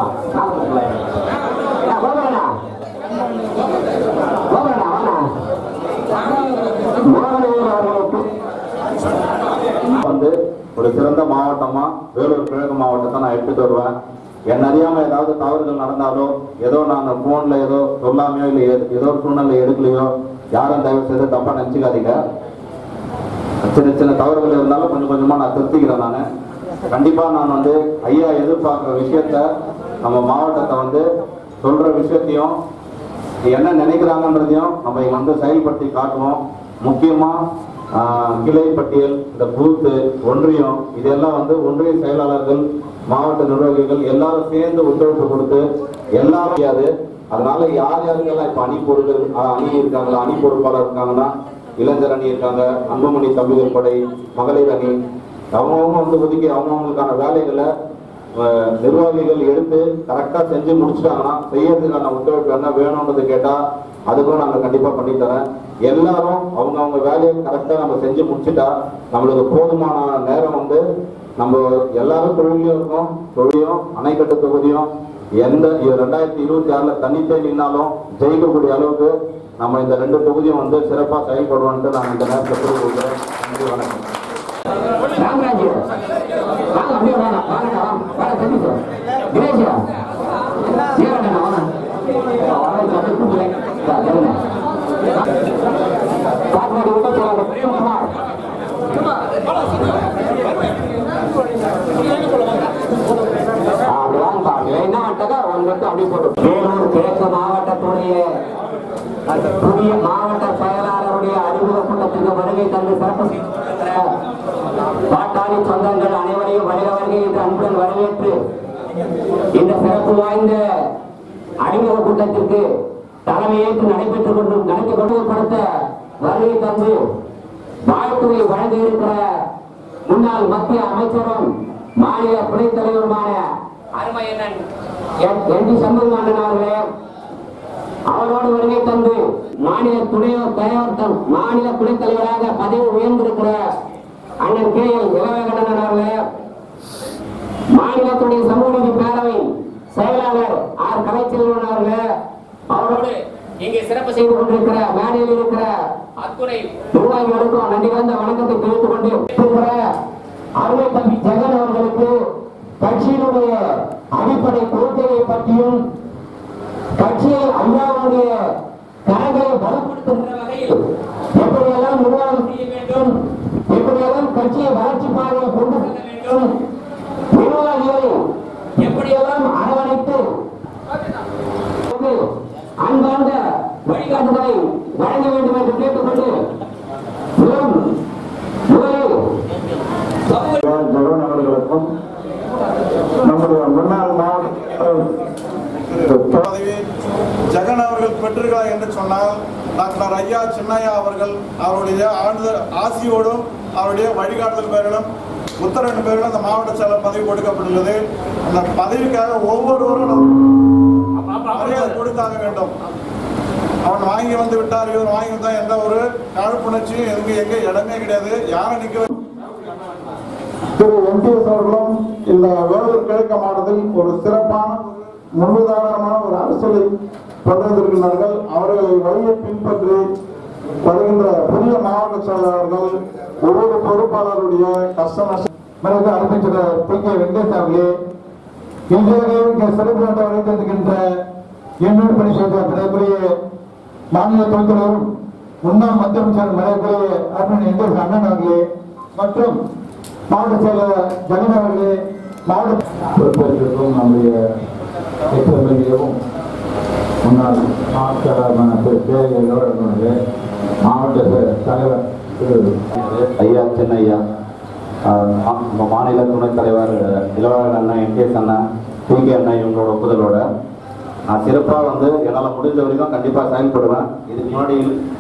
கோபுரண்ணா கோபுரண்ணா வாங்க மோகனூர் அவர்களுக்கு வந்து ஒரு சிறந்த மாவட்டமா வேலூர் கிழக்கு மாவட்டத்தை நான் எடுத்துட்டு வருவேன் என்ன அறியாம ஏதாவது தவறுகள் நடந்தாலோ ஏதோ நான் போன்ல ஏதோ சொல்லாமையோ இல்லை ஏ- ஏதோ ஒரு சூழ்நிலை எடுக்கலையோ யாரும் தயவு செய்து தப்பா நினைச்சுக்காதீங்க சின்ன சின்ன தவறுகள் இருந்தாலும் கொஞ்சம் கொஞ்சமா நான் திருத்திக்கிறேன் நான் கண்டிப்பா நான் வந்து ஐயா எதிர்பார்க்குற விஷயத்த நம்ம மாவட்டத்தை வந்து சொல்ற விஷயத்தையும் என்ன நினைக்கிறாங்கன்றதையும் நம்ம இங்க வந்து செயல்படுத்தி காட்டுவோம் முக்கியமா ஆஹ், கிளை பட்டியல் இந்த பூத்து ஒன்றியம் இதெல்லாம் வந்து ஒன்றிய செயலாளர்கள் மாவட்ட நிர்வாகிகள் எல்லாரும் சேர்ந்து ஒத்துழைப்பு கொடுத்து எல்லாரும் முடியாது அதனால யார் யாருக்கெல்லாம் இப்ப அணி பொருள் அணி இருக்காங்களா அணி பொறுப்பாளர் இருக்காங்கன்னா இளைஞர் அணி இருக்காங்க அன்புமணி தம்பிகள் படை மகளிர் அணி அவங்கவுங்க வந்து ஒதுக்கி அவங்கவுங்களுக்கான வேலைகளை அஹ், நிர்வாகிகள் எடுத்து கரெக்டா செஞ்சு முடிச்சிட்டாங்கன்னா செய்யறதுக்கான ஒத்துழைப்பு என்ன வேணும்ன்றது கேட்டா அதுக்கும் நாங்க கண்டிப்பா பண்ணி தரேன் எல்லாரும் அவங்க அவங்க வேலையை கரெக்டா நம்ம செஞ்சு முடிச்சிட்டா நம்மளுக்கு போதுமான நேரம் வந்து நம்ம எல்லாரும் தொழிலையும் இருக்கோம் தொழிலும் அணைக்கட்டு தொகுதியும் எந்த ரெண்டாயிரத்தி இருபத்தி ஆறுல தனித்தே நின்னாலும் ஜெயிக்கக்கூடிய அளவுக்கு நம்ம இந்த ரெண்டு தொகுதியும் வந்து சிறப்பா செயல்படுவோம்னு நான் இந்த நேரத்தில் சொல்லி கொடுக்குறேன் நன்றி வணக்கம் ராமராஜ் வாங்க அப்படியே வாங்க வாங்க வாங்க வாங்க தம்பி சார் தினேஷா ஏறண்ணா வாங்க வாங்க சொல்லி கூப்பிடுறேன் காட்மாடி விட்டு போறாங்க பிரேமகுமார் அப்படி வாங்கப்பா என்ன வந்துட்டா ஒன்று மட்டும் அப்படியே போட்டு வேலூர் கிழக்கு மாவட்டத்துடைய புதிய மாவட்ட செயலாளருடைய அறிமுக கூட்டத்திற்கு வருகை தந்து சிறப்பு செய்திருக்கிற பாட்டாளி சொந்தங்கள் அனைவரையும் வருக வருகை என்று அன்புடன் வரவேற்று இந்த சிறப்பு வாய்ந்த அறிமுக கூட்டத்திற்கு தலைமையேற்று நடைபெற்றுக் கொண்டு நடத்தி கொண்டுபடுத்த வருகை தந்து வாழ்த்துறை வழங்க இருக்கிற முன்னாள் மத்திய அமைச்சரும் மாநில துணைத் தலைவருமான அருமையண்ணன் என் டி சண்முகநாதன் அவர்களே அவரோடு வருகை தந்து மாநில துணை தலைவர் தம்- மாநில துணைத் தலைவராக பதவி உயர்ந்திருக்கிற அண்ணன் கே எல் இளவேகண்ணன் அவர்களே மாநிலத்துடைய சமூக நீதி பேரவை செயலாளர் ஆர் கலைச்செல்வன் அவர்களே அவரோடு இங்கே சிறப்பு செய்து கொண்டிருக்கிற மேடையில் இருக்கிற அத்துறை நிர்வாகிகளுக்கும் நன்றி கலந்த வணக்கத்தை தெரிவித்துக் கொண்டு இருக்கிற அருமை தம்பி ஜெகன் அவர்களுக்கு கட்சியினுடைய அடிப்படை கொள்கையை பற்றியும் கட்சியை ஐயாவுடைய கரங்களை பலப்படுத்துகிற வகையில் எப்படியெல்லாம் நிர்வாகம் செய்ய வேண்டும் எப்படியெல்லாம் கட்சியை வளர்ச்சி பாதையில் கொண்டு செல்ல வேண்டும் நிர்வாகிகளை எப்படியெல்லாம் அரவணைத்து வந்து அன்பார்ந்த வழிகாட்டுதலை வழங்க வேண்டும் என்று கேட்டுக்கொண்டு முதல் முதலில் ஜெகன் அவர்களுக்கும் நம்முடைய முன்னாள் மாவட்ட பதவி ஜெகன் அவர்கள் பெற்றிருக்கிறார் என்று சொன்னால் டாக்டர் ஐயா சின்னையா அவர்கள் அவருடைய ஆழ்ந்த ஆசியோடும் அவருடைய வழிகாட்டுதல் பேரிலும் உத்தரவின் பேரிலும் அந்த மாவட்ட செயலர் பதவி கொடுக்கப்பட்டுள்ளது அந்த பதவிக்காக ஒவ்வொருவரும் நாம் மரியாதை கொடுத்தாக வேண்டும் அவன் வாங்கி வந்து விட்டார் இவர் வாங்கி வந்தார் என்ற ஒரு காழ்ப்புணர்ச்சியும் எங்க எங்க இடமே கிடையாது யாரை நிக்க வை- திரு எம்டிஎஸ் அவர்களும் இந்த வேலூர் கிழக்கு மாவட்டத்தில் ஒரு சிறப்பான முன்னுதாரணமான ஒரு அரசியலை கொண்டு வந்திருக்கிறார்கள் அவர்களை வழியை பின்பற்றி வருகின்ற புதிய மாவட்ட செயலாளர்கள் ஒவ்வொரு பொறுப்பாளருடைய கஷ்ட நஷ்ட பிறகு அறிவிக்கிற பி கே வெங்கடேஷ் அவர்களே இன்றைய இங்கே சிறப்பு நாட்டை வைத்திருக்கின்ற எண்ணூர் பணி செய்த மரியாதைக்குரிய மாநில துணைத் தலைவரும் முன்னாள் மத்திய அமைச்சர் மரியாதைக்குரிய அருண் வெங்கடேஷ் அண்ணன் அவர்களே மற்றும் மாவட்ட செயலர் ஜெகன் அவர்களே மாவட்ட பொறுப்பேற்றிருக்கும் நம்முடைய எக்ஸ்எம்எல்ஏவும் முன்னாள் மாவட்ட செயலரான திரு பேரையர் அவர்களே மாவட்ட செ- தலைவர் திரு ஐயா சின்னையா ஆஹ் மா- நம்ம மாநில துணைத் தலைவர் இளவரசன் அண்ணன் என்கேஎஸ் அண்ணன் பிகே அண்ணன் இவங்களோட ஒப்புதலோட நான் சிறப்பாக வந்து என்னால் முடிஞ்ச வரைக்கும் கண்டிப்பாக செயல்படுவேன் இதுக்கு முன்னாடி